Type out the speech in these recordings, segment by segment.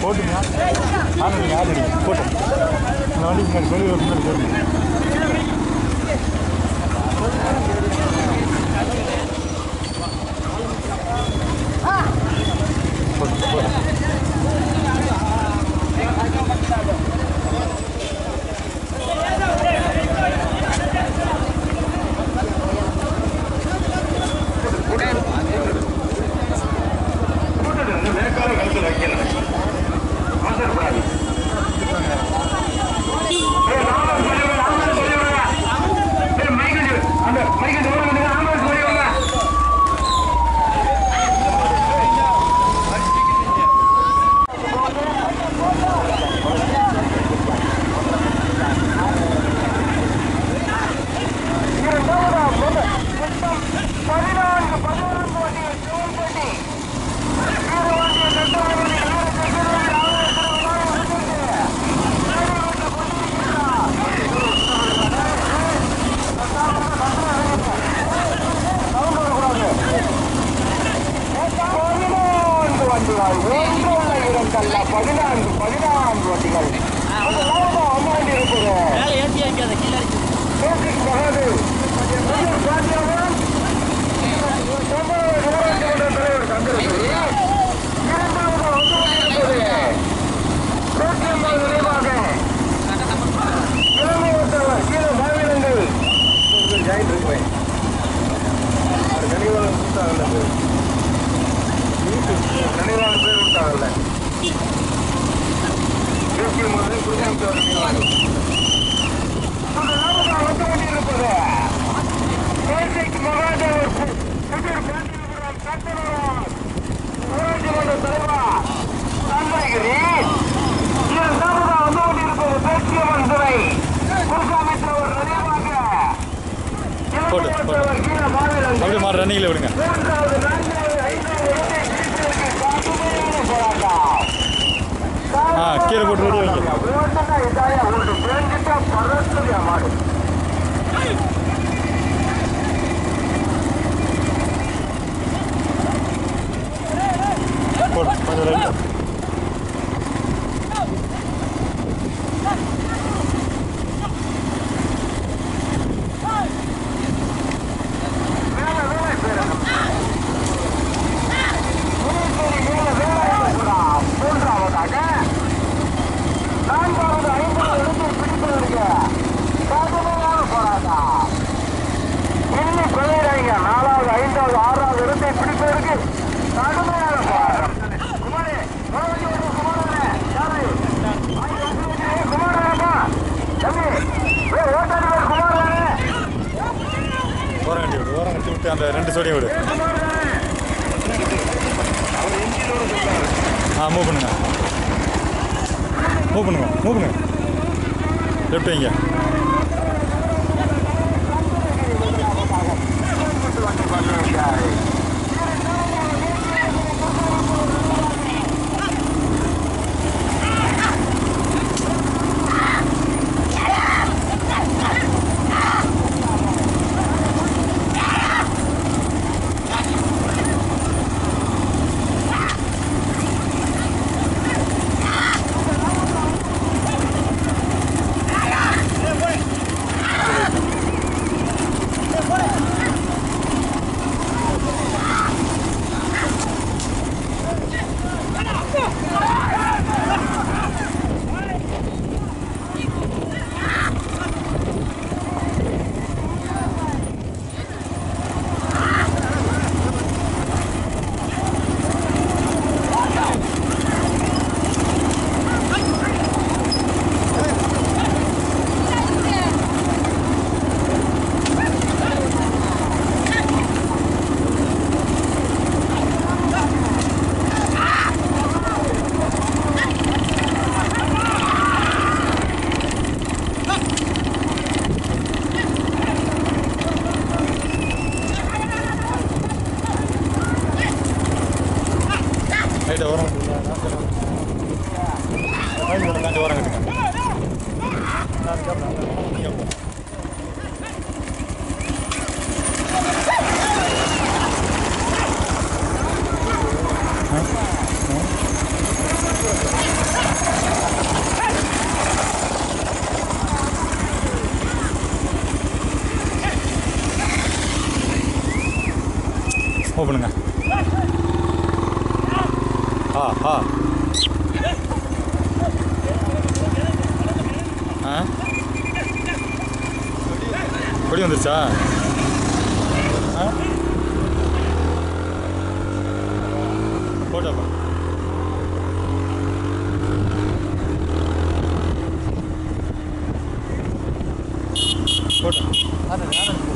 போட்டுங்க ஆனடிங்க ஆனடிங்க போட்டு இந்த வண்டி முன்னாடி வெளியில் முன்னாடி போடுங்க போட்டு போட்டு மேற்கால கழுத்தில் வைக்கணும் அவசரப்படாது ஏய், ஆம்புலன்ஸ் சொல்லி விடுங்க, ஆம்புலன்ஸ் சொல்லி விடுங்க. ஏய், மைக்கு சொல்லு. அந்த மைக்கு தூரம் வந்துங்க, ஆம்புலன்ஸ் சொல்லி விடுங்க. பதினான்கு பதினான்கு வண்டிகள் சிவன்பட்டி வீரவாண்டிய கட்டுவாண்டி பதினான்கு வண்டிகள் ஒன்றுள்ள இரண்டல்ல பதினான்கு பதினான்கு வண்டிகள் முதலாவது அம்மாண்டி இருக்குது பேசிக் மகாது கொஞ்சம் சாத்தியமா செவ்வரவு ஊராட்சி மன்ற தலைவர் தந்திருக்கிறது இரண்டாவது வந்து கொண்டிருப்பது நூற்றி ஐம்பது நினைவாக இளமை ஒருத்தவர் கீழே மாநிலங்கள் ஜாயின் இருக்குவேன் நினைவாக கொடுத்தாங்கல்ல நினைவாக பேர் கொடுத்தாங்கல்ல நூற்றி ஐம்பது குடியரசு நினைவாக முதலாவதாக வந்து கொண்டிருப்பது பேசிக் மகாதேவர் புதிர் பாண்டியபுரம் சட்டமன்றம் ஊராட்சி மன்ற தலைவர் சந்திரகிரி இரண்டாவதாக வந்து கொண்டிருப்பது பேச்சியம்மன் துறை குருசாமி தலைவர் நினைவாக போட்டு, போட்டு. கீழே மாநிலங்கள் அப்படியே மாறு ரன்னிங்கில் விடுங்க மூன்றாவது நான்காவது ஐந்தாவது இடத்தை பிடிப்பதற்கு கடுமையான போராட்டம் ஆ, கீழே போட்டு வெளியே வைங்க. ஓட்டுனா இதாயா ஓட்டு பேஞ்சிட்டா பறக்குதுயா மாடு போட்டு கொஞ்சம் ரைட் மேல வேலை செய்யணும் புதுச்சேரி மேல வேலை இருக்கிறான் மூன்றாவதாக நான்காவது ஐந்தாவது இடத்தை பிடிப்பதற்கு கடுமையான போராட்டம் இன்னும் குறையிறாங்க நாலாவது ஐந்தாவது ஆறாவது இடத்தை பிடிப்பதற்கு கடுமையான போராட்டம் குமாரே குமாரே குமாரே யாரு குமாரேப்பா தம்பி ஏய், ஓட்டாளி பேர் குமாரே ஓரம் கட்டி விடு ஓரம் கட்டி விட்டு அந்த ரெண்டு சோடியை விடு ஆ மூவ் பண்ணுங்க மூவ் பண்ணுங்க மூவ் பண்ணுங்க லெஃப்ட் வைங்க ரைட்டை ஓரம் ரைட்டு தாண்டி ஓரம் கட்டுங்க இங்க போ. ஆ? ஆ? மூவ் பண்ணுங்க ஆ ஆ ஆ கொடி வந்துருச்சா ஆ போட்டோப்பா போட்டோ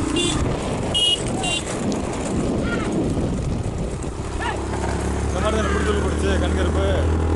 இந்த மாதிரி தானே பிடிச்சல் பிடிச்சி கண்கருப்பு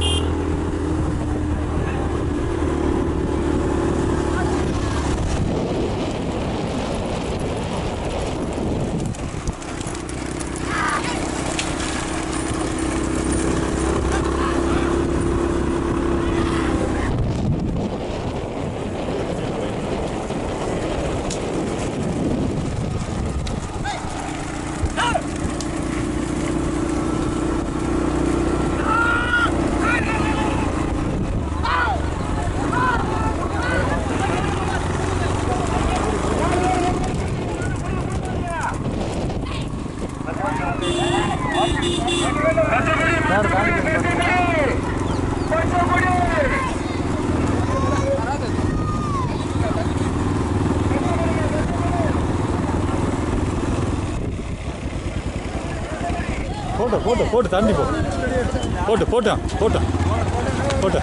போட்டு போட்டு போட்டு தாண்டி போ போட்டு போட்டான் போட்டான் போட்டு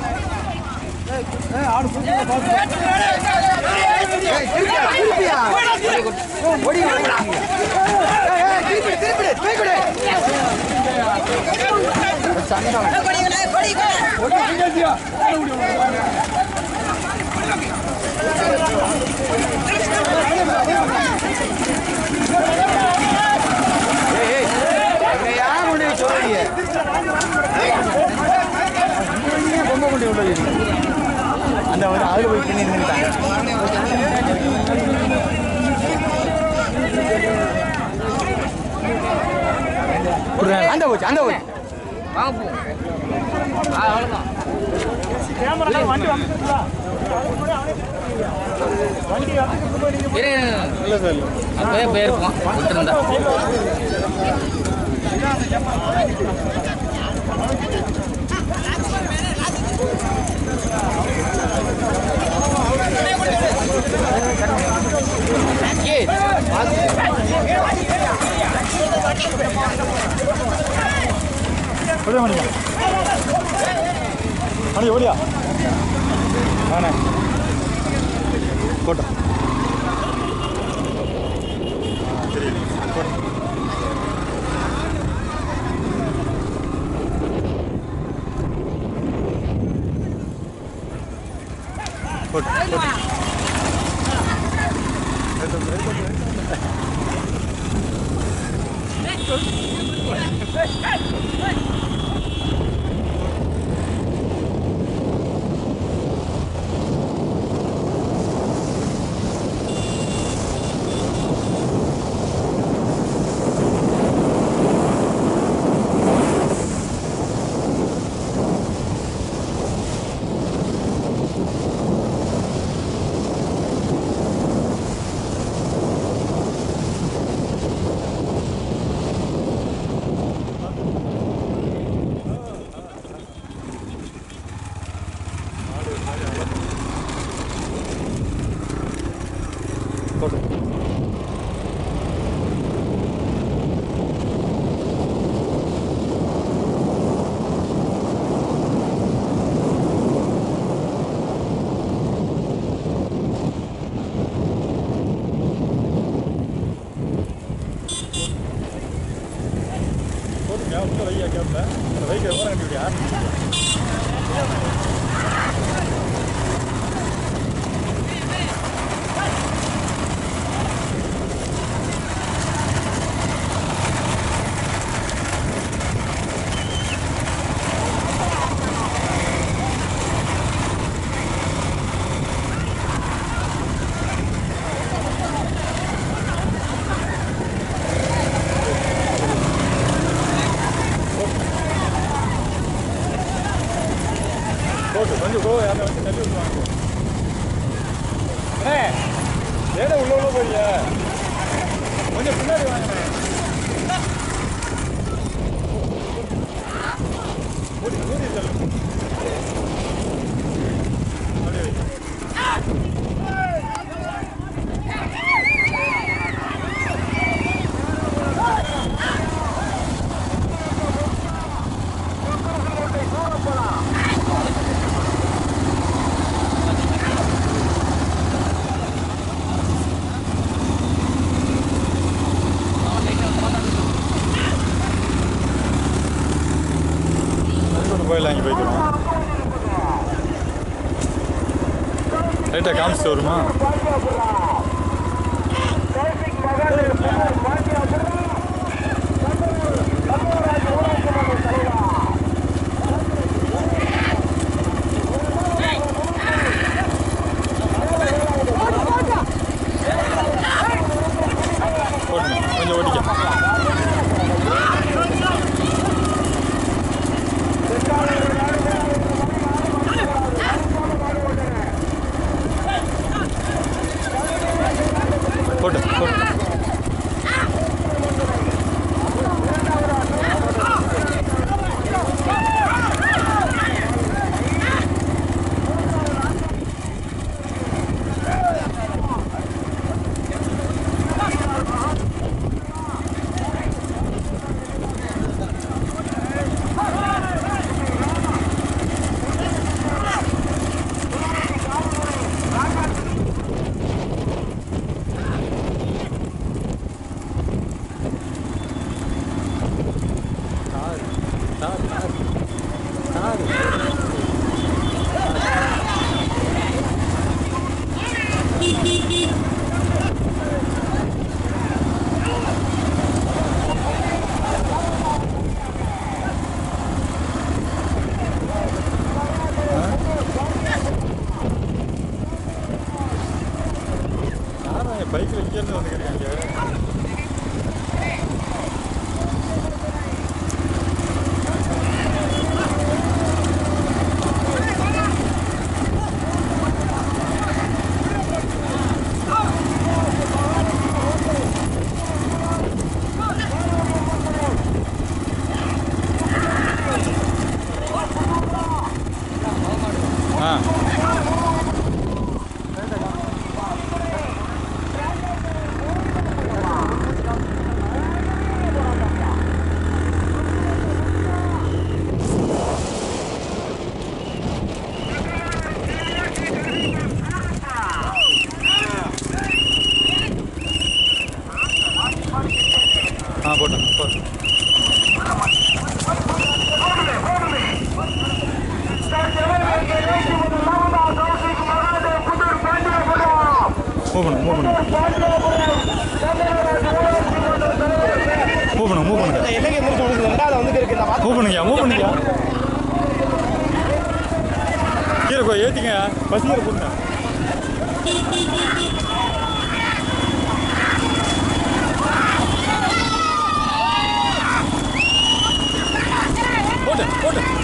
அந்த வந்து அதில் போய் பின்னி நின்றுட்டாங்க அந்த போச்சு அந்த போச்சு கேமரா வண்டி வந்துருக்குதா வண்டி இல்லை சார் அப்பவே போயிருப்போம் விட்டுருந்தா ஓடியா மணியா மணி ஓடியா ஆனே போட்டோம் போட்டு போட்டு போட்டு போட்டுங்க உள்ள வையா கேப்ல வைக்க ஓரம் கண்டுபிடியா போட்டு கொஞ்சம் கோ யாரை வச்சு தள்ளி விட்டுவாங்க அண்ணே ஏடா உள்ள உள்ள போறியா கொஞ்சம் பின்னாடி வாங்க போயிடலாம் இங்கே போயிட்டு வருவோம் லைட்டாக காமிச்சிட்டு வருமா ஓட்டுங்க கொஞ்சம் ஓட்டிக்க போட்டு போட்டு யாரா பைக்கில் இங்கேருந்து வந்துருக்காங்க ஆ ஆ போட்டேன் போட்டேன் மூவ் பண்ணுங்க மூவ் பண்ணுங்க மூவ் பண்ணுங்க மூவ் பண்ணுங்க என்னங்க முடிச்சு கொடுக்குது ரெண்டாவது வந்துட்டு இருக்கு நான் மூவ் பண்ணுங்க மூவ் பண்ணுங்க கீழே போய் ஏற்றிங்க பஸ் கீழே போடுங்க போட்டு போட்டு